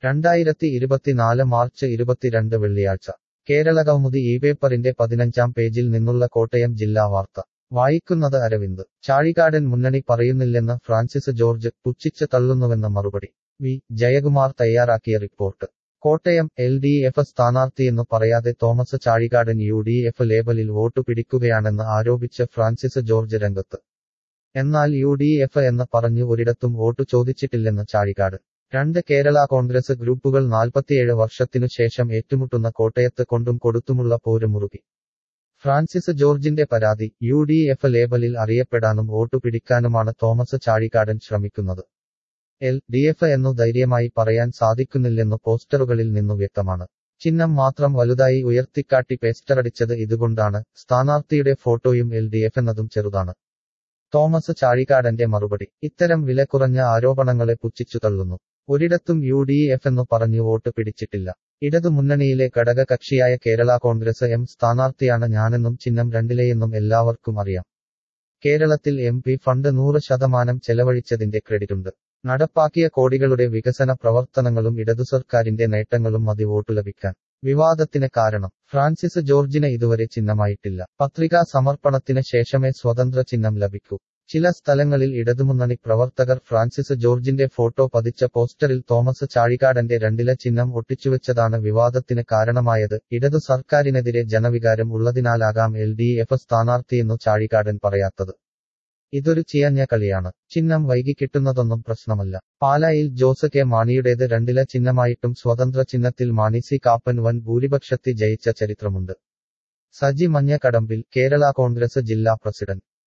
രണ്ടായിരത്തി ഇരുപത്തിനാല് മാർച്ച് ഇരുപത്തിരണ്ട് വെള്ളിയാഴ്ച കേരള കൗമുദി ഈ പേപ്പറിന്റെ പതിനഞ്ചാം പേജിൽ നിന്നുള്ള കോട്ടയം ജില്ലാ വാർത്ത വായിക്കുന്നത് അരവിന്ദ് ചാഴികാടൻ മുന്നണി പറയുന്നില്ലെന്ന് ഫ്രാൻസിസ് ജോർജ് പുച്ഛിച്ച് തള്ളുന്നുവെന്ന മറുപടി വി ജയകുമാർ തയ്യാറാക്കിയ report Kottayam L D F സ്ഥാനാർത്ഥിയെന്നു പറയാതെ Thomas Chazhikadan U D F ലേബലിൽ വോട്ടു പിടിക്കുകയാണെന്ന് ആരോപിച്ച് ഫ്രാൻസിസ് ജോർജ് രംഗത്ത് എന്നാൽ യു ഡി എഫ് എന്ന് പറഞ്ഞു ഒരിടത്തും വോട്ടു ചോദിച്ചിട്ടില്ലെന്ന് ചാഴികാട് രണ്ട് കേരള കോൺഗ്രസ് ഗ്രൂപ്പുകൾ നാൽപ്പത്തിയേഴ് വർഷത്തിനു ശേഷം ഏറ്റുമുട്ടുന്ന കോട്ടയത്ത് കൊണ്ടും കൊടുത്തുമുള്ള പോര് മുറുകി ഫ്രാൻസിസ് ജോർജിന്റെ പരാതി യു ഡി എഫ് ലേബലിൽ അറിയപ്പെടാനും വോട്ടു പിടിക്കാനുമാണ് തോമസ് ചാഴികാടൻ ശ്രമിക്കുന്നത് എൽ ഡി എഫ് എന്നു ധൈര്യമായി പറയാൻ സാധിക്കുന്നില്ലെന്നു പോസ്റ്ററുകളിൽ നിന്നു വ്യക്തമാണ് ചിഹ്നം മാത്രം വലുതായി ഉയർത്തിക്കാട്ടി പേസ്റ്ററടിച്ചത് ഇതുകൊണ്ടാണ് സ്ഥാനാർത്ഥിയുടെ ഫോട്ടോയും എൽ ഡി എഫ് എന്നതും ചെറുതാണ് തോമസ് ചാഴികാടന്റെ മറുപടി ഇത്തരം വില കുറഞ്ഞ ആരോപണങ്ങളെ പുച്ഛിച്ചു തള്ളുന്നു ഒരിടത്തും യു ഡി എഫ് എന്നു പറഞ്ഞു വോട്ട് പിടിച്ചിട്ടില്ല ഇടതു മുന്നണിയിലെ ഘടകകക്ഷിയായ കേരള കോൺഗ്രസ് എം സ്ഥാനാർത്ഥിയാണ് ഞാനെന്നും ചിഹ്നം രണ്ടിലെയെന്നും എല്ലാവർക്കും അറിയാം കേരളത്തിൽ എം പി ഫണ്ട് നൂറ് ശതമാനം ചെലവഴിച്ചതിന്റെ ക്രെഡിറ്റുണ്ട് നടപ്പാക്കിയ കോടികളുടെ വികസന പ്രവർത്തനങ്ങളും ഇടതു സർക്കാരിന്റെ നേട്ടങ്ങളും മതി വോട്ടു ലഭിക്കാൻ വിവാദത്തിന് കാരണം ഫ്രാൻസിസ് ജോർജിന് ഇതുവരെ ചിഹ്നമായിട്ടില്ല പത്രികാ സമർപ്പണത്തിന് ശേഷമേ സ്വതന്ത്ര ചിഹ്നം ലഭിക്കൂ ചില സ്ഥലങ്ങളിൽ ഇടതുമുന്നണി പ്രവർത്തകർ ഫ്രാൻസിസ് ജോർജിന്റെ ഫോട്ടോ പതിച്ച പോസ്റ്ററിൽ തോമസ് ചാഴികാടന്റെ രണ്ടില ചിഹ്നം ഒട്ടിച്ചുവെച്ചതാണ് വിവാദത്തിന് കാരണമായത് ഇടതു സർക്കാരിനെതിരെ ജനവികാരം ഉള്ളതിനാലാകാം എൽ ഡി എഫ് സ്ഥാനാർത്ഥിയെന്നു ചാഴികാടൻ പറയാത്തത് ഇതൊരു ചിയഞ്ഞ കളിയാണ് ചിഹ്നം വൈകി കിട്ടുന്നതൊന്നും പ്രശ്നമല്ല പാലായിൽ ജോസ് കെ മാണിയുടേത് രണ്ടില ചിഹ്നമായിട്ടും സ്വതന്ത്ര ചിഹ്നത്തിൽ മാണി സി കാപ്പൻ വൻ ഭൂരിപക്ഷത്തിൽ ജയിച്ച ചരിത്രമുണ്ട് സജി മഞ്ഞക്കടമ്പിൽ കേരള കോൺഗ്രസ് ജില്ലാ പ്രസിഡന്റ്